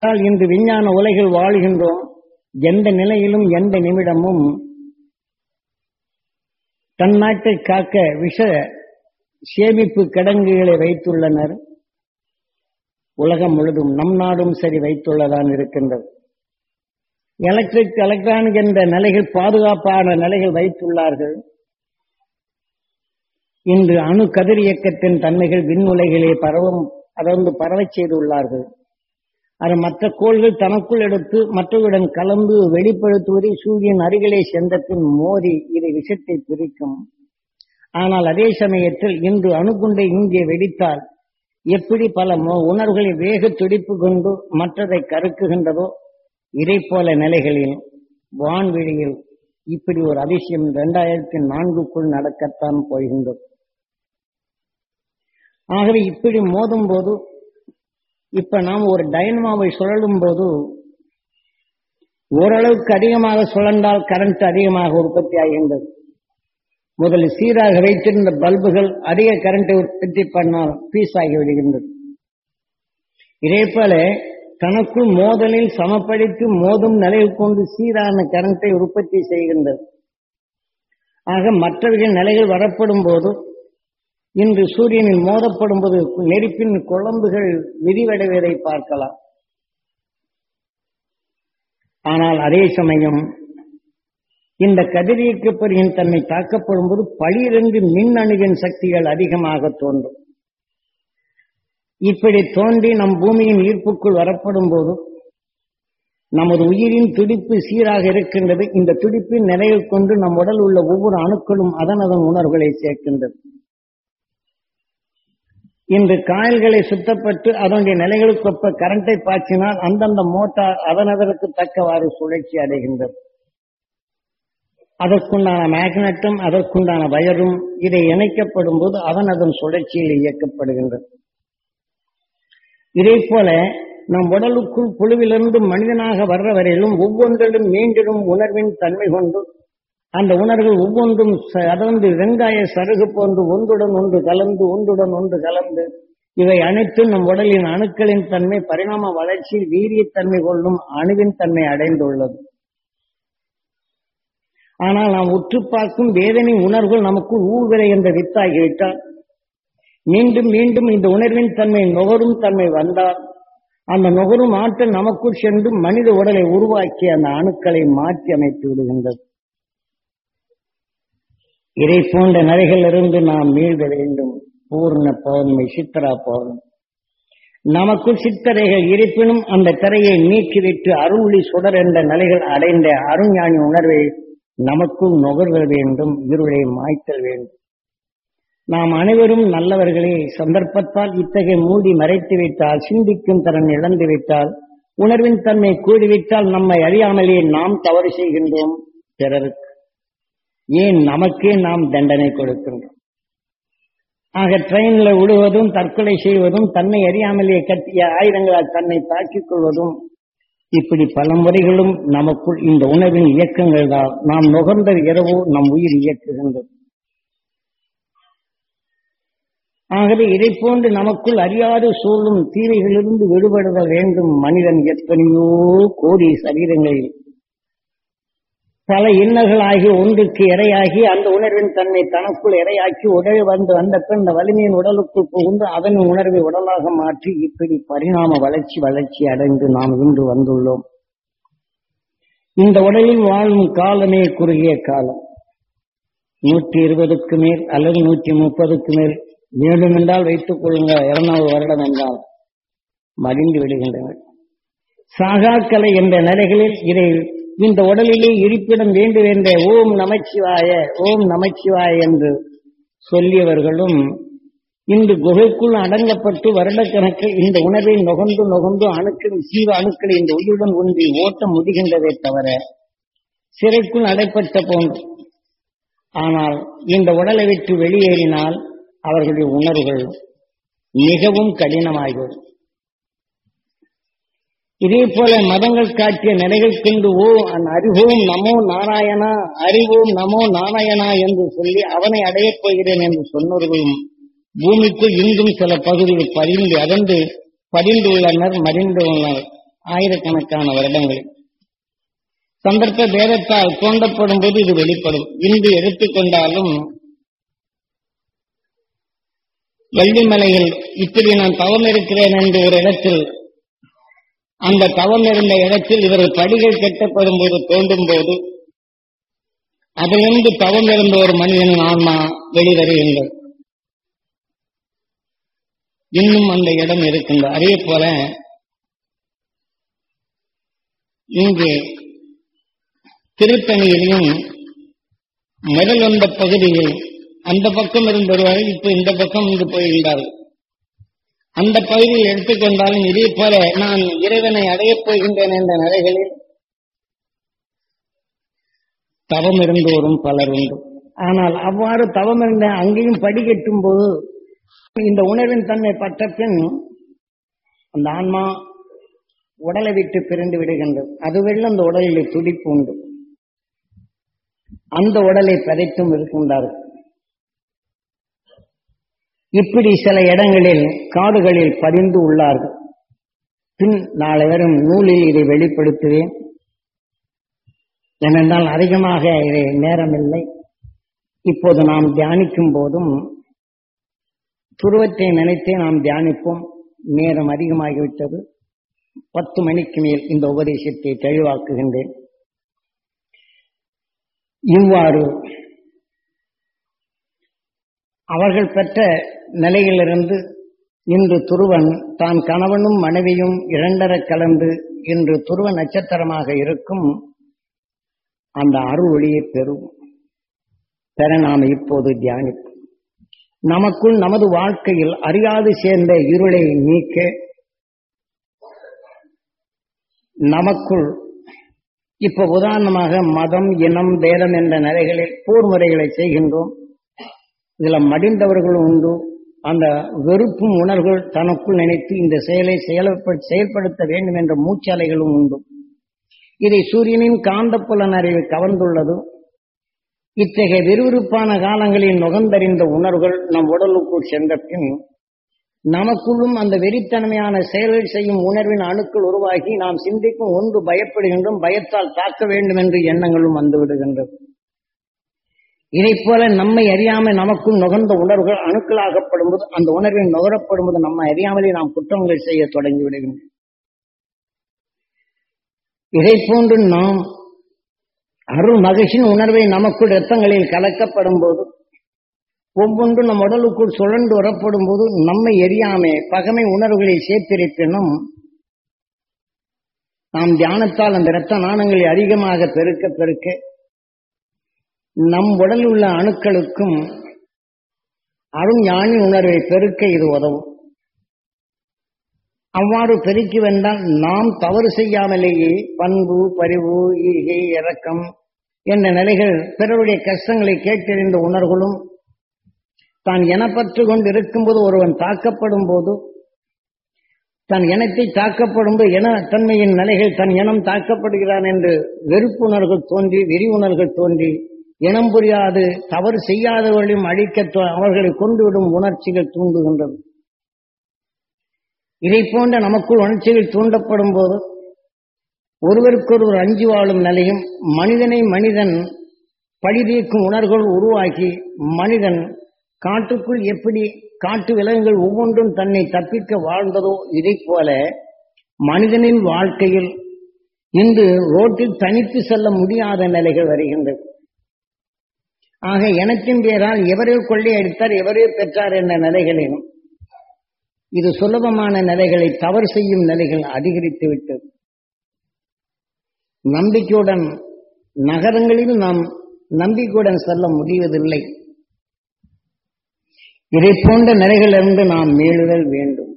ஆனால் இன்று விஞ்ஞான உலகில் வாழ்கின்றோம் எந்த நிலையிலும் எந்த நிமிடமும் தன் நாட்டை காக்க விஷ சேமிப்பு கிடங்குகளை வைத்துள்ளனர் உலகம் முழுதும் நம் நாடும் சரி வைத்துள்ளதான் இருக்கின்றது எலக்ட்ரிக் எலக்ட்ரானிக் என்ற நிலைகள் பாதுகாப்பான நிலைகள் வைத்துள்ளார்கள் இன்று அணு கதிர் இயக்கத்தின் தன்மைகள் விண்ணுலைகளே பரவும் அதாவது பரவச் செய்துள்ளார்கள் அது மற்ற கோள்கள் தனக்குள் எடுத்து மற்றவருடன் கலந்து வெளிப்படுத்துவதை சூரியன் அருகிலே சென்றபின் மோதி இதை விஷத்தை பிரிக்கும் ஆனால் அதே சமயத்தில் இன்று அணுகுண்டை இங்கே வெடித்தால் எப்படி பல மோ- உணர்வுகளை வேக துடிப்பு கொண்டு மற்றதை கருக்குகின்றதோ இதை போல நிலைகளில் வான்வெளியில் இப்படி ஒரு அதிசயம் இரண்டாயிரத்தி நான்குக்குள் நடக்கத்தான் போகின்றது ஆகவே இப்படி மோதும் போது இப்ப நாம் ஒரு டைனமாவை சுழலும் போது ஓரளவுக்கு அதிகமாக சுழன்றால் கரண்ட் அதிகமாக உற்பத்தி ஆகின்றது முதலில் சீராக வைத்திருந்த பல்புகள் அதிக கரண்டை உற்பத்தி பண்ணால் பீஸ் ஆகி விடுகின்றது இதே போல தனக்குள் மோதலில் சமப்படுத்தி மோதும் நிலையில் கொண்டு சீரான கரண்டை உற்பத்தி செய்கின்றது ஆக மற்றவர்கள் நிலைகள் வரப்படும் போது இன்று சூரியனில் மோதப்படும் போது நெருப்பின் குழம்புகள் விரிவடைவதை பார்க்கலாம் ஆனால் அதே சமயம் இந்த கதிரியக்கப்பொறியின் தன்மை தாக்கப்படும் போது பளிரென்று மின் அணுவின் சக்திகள் அதிகமாக தோன்றும் இப்படி தோன்றி நம் பூமியின் ஈர்ப்புக்குள் வரப்படும் போது நமது உயிரின் துடிப்பு சீராக இருக்கின்றது இந்த துடிப்பின் நிலையில் கொண்டு நம் உடல் உள்ள ஒவ்வொரு அணுக்களும் அதன் அதன் உணர்வுகளை சேர்க்கின்றது இன்று காயல்களை சுத்தப்பட்டு அதனுடைய நிலைகளுக்கொப்ப கரண்டை பாய்ச்சினால் அந்தந்த மோட்டார் அதன் அதற்கு தக்கவாறு சுழற்சி அடைகின்றது அதற்குண்டான மேக்னட்டும் அதற்குண்டான வயரும் இதை இணைக்கப்படும் போது அதன் அதன் சுழற்சியில் இயக்கப்படுகின்றது இதே போல நம் உடலுக்குள் புழுவிலிருந்து மனிதனாக வர்ற வரையிலும் ஒவ்வொன்றிலும் மீண்டிடும் உணர்வின் தன்மை கொண்டு அந்த உணர்வுகள் ஒவ்வொன்றும் ச- அதாவது வெங்காய சருகு போன்று ஒன்றுடன் ஒன்று கலந்து ஒன்றுடன் ஒன்று கலந்து இவை அனைத்தும் நம் உடலின் அணுக்களின் தன்மை பரிணாம வளர்ச்சி வீரியத்தன்மை கொள்ளும் அணுவின் தன்மை அடைந்துள்ளது ஆனால் நாம் உற்று பார்க்கும் வேதனை உணர்வுகள் நமக்குள் ஊழ்விரை என்ற வித்தாகிவிட்டால் மீண்டும் மீண்டும் இந்த உணர்வின் தன்மை நுகரும் தன்மை வந்தால் அந்த நுகரும் ஆற்றல் நமக்குள் சென்று மனித உடலை உருவாக்கி அந்த அணுக்களை மாற்றி அமைத்து விடுகின்றது இதை போன்ற நிலைகளிலிருந்து நாம் மீள்க வேண்டும் பூர்ண பௌர்ணமி சித்ரா பௌர்ணமி நமக்குள் சித்தரைகள் இருப்பினும் அந்த கரையை நீக்கிவிட்டு அருள்ஒளி சுடர் என்ற நிலைகள் அடைந்த அருஞானி உணர்வை நமக்குள் நுகர்வ வேண்டும் இருளை மாய்த்தல் வேண்டும் நாம் அனைவரும் நல்லவர்களே சந்தர்ப்பத்தால் இத்தகைய மூடி மறைத்து விட்டால் சிந்திக்கும் திறன் இழந்து விட்டால் உணர்வின் தன்மை கூடிவிட்டால் நம்மை அறியாமலே நாம் தவறு செய்கின்றோம் பிறருக்கு ஏன் நமக்கே நாம் தண்டனை கொடுக்கின்றோம் ஆக ட்ரெயின்ல விடுவதும் தற்கொலை செய்வதும் தன்னை அறியாமலே கட்டிய ஆயுதங்களால் தன்னை தாக்கிக் கொள்வதும் இப்படி பல முறைகளும் நமக்குள் இந்த உணர்வின் இயக்கங்கள் தான் நாம் நுகர்ந்த இரவோ நம் உயிர் இயக்குகின்றது ஆகவே இதை போன்று நமக்குள் அறியாது சூழும் தீமைகளிலிருந்து விடுபடுத வேண்டும் மனிதன் எத்தனையோ கோடி சரீரங்களில் பல இன்னல்களாகி ஒன்றுக்கு இரையாகி அந்த உணர்வின் தன்மை தனக்குள் இரையாக்கி உடல் வந்து அந்த பின் அந்த வலிமையின் உடலுக்குள் புகுந்து அதன் உணர்வை உடலாக மாற்றி இப்படி பரிணாம வளர்ச்சி வளர்ச்சி அடைந்து நாம் இன்று வந்துள்ளோம் இந்த உடலில் வாழும் காலமே குறுகிய காலம் நூற்றி இருபதுக்கு மேல் அல்லது நூற்றி முப்பதுக்கு மேல் வேண்டும் என்றால் வைத்துக் கொள்ளுங்க இருநூறு வருடம் என்றால் மடிந்து விடுகின்றன சாகாக்கலை என்ற நிலைகளில் இதை இந்த உடலிலே இருப்பிடம் வேண்டும் என்ற ஓம் நமச்சிவாய ஓம் நமச்சிவாய என்று சொல்லியவர்களும் இன்று குகைக்குள் அடங்கப்பட்டு வருடக்கணக்கில் இந்த உணவை நுகர்ந்து நுகர்ந்து அணுக்கள் ஜீவ அணுக்களை இந்த உயிருடன் ஒன்றி ஓட்ட முடிகின்றதே தவிர சிறைக்குள் அடைப்பட்ட போன்று ஆனால் இந்த உடலை விட்டு வெளியேறினால் அவர்களுடைய உணர்வுகள் மிகவும் கடினமாகிவிடும் இதே போல மதங்கள் காட்டிய நிலைகள் கொண்டு ஓ அந் அறிவோம் நமோ நாராயணா அறிவோம் நமோ நாராயணா என்று சொல்லி அவனை அடையப் போகிறேன் என்று சொன்னவர்களும் பூமிக்குள் இன்றும் சில பகுதிகள் பதிந்து அதன்று படிந்துள்ளனர் மடிந்துள்ளனர் ஆயிரக்கணக்கான வருடங்களில் சந்தர்ப்ப பேதத்தால் தோண்டப்படும் போது இது வெளிப்படும் இன்று எடுத்துக்கொண்டாலும் வெள்ளிமலையில் இப்படி நான் தவம் இருக்கிறேன் என்று ஒரு இடத்தில் அந்த தவம் இருந்த இடத்தில் இவர்கள் படிகள் கட்டப்படும் போது தோண்டும் போது அதிலிருந்து தவம் இருந்த ஒரு மனிதனின் ஆன்மா வெளிவருகின்றது இன்னும் அந்த இடம் இருக்கின்ற அதே போல இங்கு திருத்தணியிலும் முதல் வந்த பகுதியில் அந்த பக்கம் இருந்து வருவார்கள் இப்ப இந்த பக்கம் இங்கு போகின்றார்கள் அந்த பகுதியில் எடுத்துக்கொண்டாலும் இதே போல நான் இறைவனை அடையப் போகின்றேன் என்ற நிலைகளில் தவம் இருந்தோரும் பலர் உண்டு ஆனால் அவ்வாறு தவம் இருந்த அங்கேயும் படிக்கட்டும் போது இந்த உணர்வின் தன்மை பட்ட பின் அந்த ஆன்மா உடலை விட்டு பிரிந்து விடுகின்றது அதுவெல்லாம் அந்த உடலில் துடிப்பு உண்டு அந்த உடலை பதைத்தும் இருக்கின்றார்கள் இப்படி சில இடங்களில் காடுகளில் பதிந்து உள்ளார்கள் பின் நாளை வரும் நூலில் இதை வெளிப்படுத்துவேன் ஏனென்றால் அதிகமாக இதை நேரமில்லை இப்போது நாம் தியானிக்கும் போதும் துருவத்தை நினைத்தே நாம் தியானிப்போம் நேரம் அதிகமாகிவிட்டது பத்து மணிக்கு மேல் இந்த உபதேசத்தை தெளிவாக்குகின்றேன் இவ்வாறு அவர்கள் பெற்ற நிலையிலிருந்து இன்று துருவன் தான் கணவனும் மனைவியும் இரண்டர கலந்து இன்று துருவ நட்சத்திரமாக இருக்கும் அந்த அருள் ஒளியை பெறும் பெற நாம் இப்போது தியானிப்போம் நமக்குள் நமது வாழ்க்கையில் அறியாது சேர்ந்த இருளை நீக்க நமக்குள் இப்ப உதாரணமாக மதம் இனம் பேதம் என்ற நிலைகளில் போர் முறைகளை செய்கின்றோம் இதுல மடிந்தவர்களும் உண்டு அந்த வெறுப்பும் உணர்வுகள் தனக்குள் நினைத்து இந்த செயலை செயல்படுத்த வேண்டும் என்ற மூச்சாலைகளும் உண்டு இதை சூரியனின் காந்தப்புலன் அறிவு கவர்ந்துள்ளது இத்தகைய விறுவிறுப்பான காலங்களில் நுகர்ந்தறிந்த உணர்வுகள் நம் உடலுக்குள் சென்ற பின் நமக்குள்ளும் அந்த வெறித்தன்மையான செயல்கள் செய்யும் உணர்வின் அணுக்கள் உருவாகி நாம் சிந்திக்கும் ஒன்று பயப்படுகின்றோம் பயத்தால் தாக்க வேண்டும் என்று எண்ணங்களும் வந்து விடுகின்றது இதை போல நம்மை அறியாம நமக்குள் நுகர்ந்த உணர்வுகள் அணுக்களாகப்படும் போது அந்த உணர்வின் நுகரப்படும் போது நம்ம அறியாமலே நாம் குற்றங்கள் செய்ய தொடங்கி விடுகின்றோம் இதை போன்று நாம் அருள் மகிழ்ச்சியின் உணர்வை நமக்குள் ரத்தங்களில் கலக்கப்படும் போது ஒவ்வொன்றும் நம் உடலுக்குள் சுழன்று வரப்படும் போது நம்மை எரியாமே பகமை உணர்வுகளை சேர்த்திருப்பினும் நாம் தியானத்தால் அந்த இரத்த நாணங்களை அதிகமாக பெருக்க பெருக்க நம் உடலில் உள்ள அணுக்களுக்கும் அருண் ஞானி உணர்வை பெருக்க இது உதவும் அவ்வாறு பெருக்கி வந்தால் நாம் தவறு செய்யாமலேயே பண்பு பரிவு ஈகை இறக்கம் என்ற நிலைகள் பிறருடைய கஷ்டங்களை கேட்டறிந்த உணர்வுகளும் தான் எனப்பற்று கொண்டு இருக்கும்போது ஒருவன் தாக்கப்படும் போது தன் இனத்தை தாக்கப்படும் போது என தன்மையின் நிலைகள் தன் இனம் தாக்கப்படுகிறான் என்று வெறுப்புணர்கள் தோன்றி வெறி உணர்வுகள் தோன்றி இனம் புரியாது தவறு செய்யாதவர்களையும் அழிக்க அவர்களை கொண்டுவிடும் உணர்ச்சிகள் தூண்டுகின்றது இதை போன்ற நமக்குள் உணர்ச்சிகள் தூண்டப்படும் போது ஒருவருக்கொருவர் அஞ்சு வாழும் நிலையும் மனிதனை மனிதன் பழிதீர்க்கும் உணர்வுகள் உருவாக்கி மனிதன் காட்டுக்குள் எப்படி காட்டு விலங்குகள் ஒவ்வொன்றும் தன்னை தப்பிக்க வாழ்ந்ததோ இதை போல மனிதனின் வாழ்க்கையில் இன்று ரோட்டில் தனித்து செல்ல முடியாத நிலைகள் வருகின்றது ஆக எனத்தின் பேரால் எவரே கொள்ளையடித்தார் எவரே பெற்றார் என்ற நிலைகளிலும் இது சுலபமான நிலைகளை தவறு செய்யும் நிலைகள் அதிகரித்து விட்டது நம்பிக்கையுடன் நகரங்களில் நாம் நம்பிக்கையுடன் செல்ல முடிவதில்லை இதை போன்ற நிலைகளிலிருந்து நாம் மீளுதல் வேண்டும்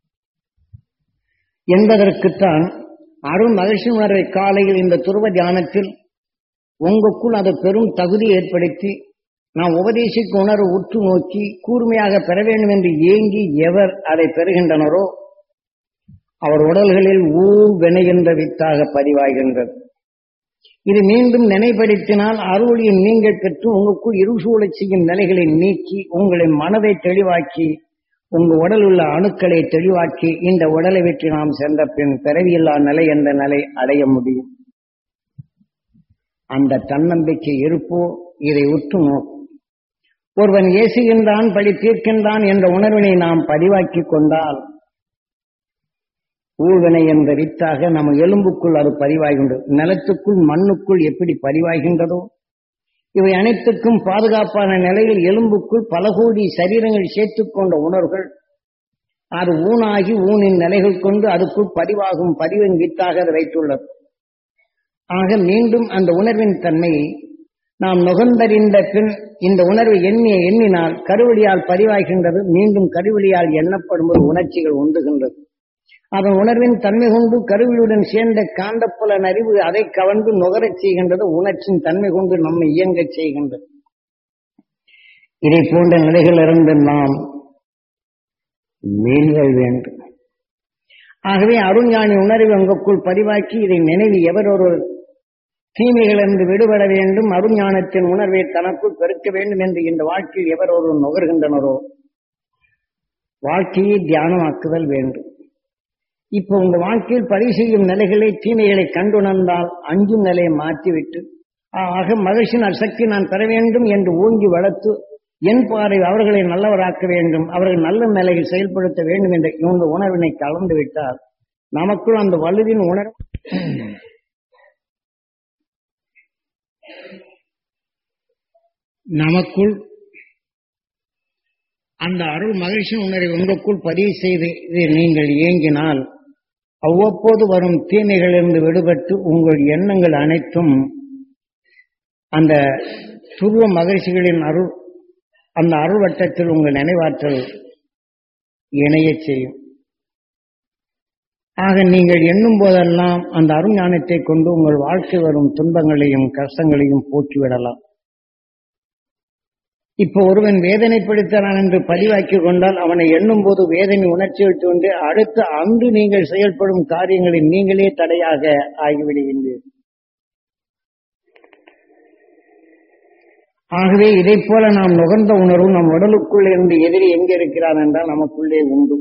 என்பதற்குத்தான் அருண் மகிழ்ச்சி உணர்வை காலையில் இந்த துருவ தியானத்தில் உங்களுக்குள் அது பெரும் தகுதி ஏற்படுத்தி நாம் உபதேசிக்க உணர்வு உற்று நோக்கி கூர்மையாக பெற வேண்டும் என்று ஏங்கி எவர் அதை பெறுகின்றனரோ அவர் உடல்களில் ஊர் வினைகின்ற வித்தாக பதிவாகின்றது இது மீண்டும் நினைப்படுத்தினால் அருளியின் நீங்கள் பெற்று உங்களுக்குள் இருசூழச் செய்யும் நிலைகளை நீக்கி உங்களின் மனதை தெளிவாக்கி உங்க உடல் உள்ள அணுக்களை தெளிவாக்கி இந்த உடலை வெற்றி நாம் சென்ற பின் பிறவியில்லா நிலை என்ற நிலை அடைய முடியும் அந்த தன்னம்பிக்கை இருப்போ இதை உற்று நோக்கும் ஒருவன் ஏசுகின்றான் படி தீர்க்கின்றான் என்ற உணர்வினை நாம் பதிவாக்கி கொண்டால் ஊழ்வினை என்ற வித்தாக நம்ம எலும்புக்குள் அது பதிவாகின்றது நிலத்துக்குள் மண்ணுக்குள் எப்படி பதிவாகின்றதோ இவை அனைத்துக்கும் பாதுகாப்பான நிலையில் எலும்புக்குள் பல கோடி சரீரங்கள் சேர்த்துக் கொண்ட உணர்வுகள் அது ஊனாகி ஊனின் நிலைகள் கொண்டு அதுக்குள் பதிவாகும் பதிவின் வித்தாக அது வைத்துள்ளது ஆக மீண்டும் அந்த உணர்வின் தன்மையை நாம் நுகர்ந்தறிந்த பின் இந்த உணர்வை எண்ணிய எண்ணினால் கருவழியால் பதிவாகின்றது மீண்டும் கருவழியால் எண்ணப்படும்போது உணர்ச்சிகள் உண்டுகின்றது அதன் உணர்வின் தன்மை கொண்டு கருவியுடன் சேர்ந்த காந்தப்புலன் அறிவு அதை கவர்ந்து நுகரச் செய்கின்றது உணர்ச்சியின் தன்மை கொண்டு நம்மை இயங்கச் செய்கின்றது இதை போன்ற நிலைகளிலிருந்து நாம் மீள்கள் வேண்டும் ஆகவே அருஞானி உணர்வை உங்களுக்குள் பதிவாக்கி இதை நினைவு எவரொரு தீமைகளிலிருந்து விடுபட வேண்டும் அருஞானத்தின் உணர்வை தனக்குள் பெருக்க வேண்டும் என்று இந்த வாழ்க்கையில் எவர் ஒரு நுகர்கின்றனரோ வாழ்க்கையை தியானமாக்குதல் வேண்டும் இப்போ உங்க வாழ்க்கையில் பதிவு செய்யும் நிலைகளை தீமைகளை கண்டுணர்ந்தால் அஞ்சும் நிலையை மாற்றிவிட்டு ஆக மகிழ்ச்சியின் சக்தி நான் பெற வேண்டும் என்று ஓங்கி வளர்த்து என் பாறை அவர்களை நல்லவராக்க வேண்டும் அவர்கள் நல்ல நிலையில் செயல்படுத்த வேண்டும் என்ற இந்த உணர்வினை கலந்து விட்டால் நமக்குள் அந்த வலுவின் உணர்வு நமக்குள் அந்த அருள் மகிழ்ச்சி உணர்வை உங்களுக்குள் பதிவு செய்து இதை நீங்கள் இயங்கினால் அவ்வப்போது வரும் தீமைகளிலிருந்து விடுபட்டு உங்கள் எண்ணங்கள் அனைத்தும் அந்த துருவ மகிழ்ச்சிகளின் அருள் அந்த அருள் வட்டத்தில் உங்கள் நினைவாற்றல் இணையச் செய்யும் ஆக நீங்கள் எண்ணும் போதெல்லாம் அந்த அருஞானத்தை கொண்டு உங்கள் வாழ்க்கை வரும் துன்பங்களையும் கஷ்டங்களையும் போக்கிவிடலாம் இப்போ ஒருவன் வேதனைப்படுத்தான் என்று பதிவாக்கி கொண்டால் அவனை எண்ணும் போது வேதனை உணர்ச்சியில் தோன்றி அடுத்த அன்று நீங்கள் செயல்படும் காரியங்களில் நீங்களே தடையாக ஆகிவிடுகின்றீர்கள் ஆகவே இதை போல நாம் நுகர்ந்த உணர்வு நம் உடலுக்குள் இருந்து எதிரி எங்கே இருக்கிறான் என்றால் நமக்குள்ளே உண்டு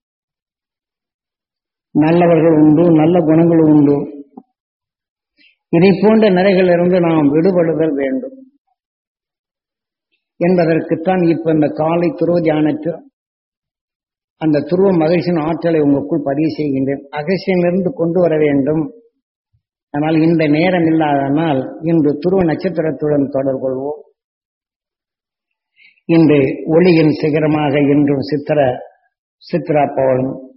நல்லவர்கள் உண்டு நல்ல குணங்கள் உண்டு இதை போன்ற நிறைகளிலிருந்து நாம் விடுபடுதல் வேண்டும் என்பதற்குத்தான் இப்ப இந்த காலை துருவ தியானத்தில் அந்த துருவ மகிழ்ச்சியின் ஆற்றலை உங்களுக்குள் பதிவு செய்கின்றேன் அகசியிலிருந்து கொண்டு வர வேண்டும் ஆனால் இந்த நேரம் இல்லாதனால் இன்று துருவ நட்சத்திரத்துடன் தொடர்பு கொள்வோம் இன்று ஒளியின் சிகரமாக இன்றும் சித்திர சித்ரா பவன்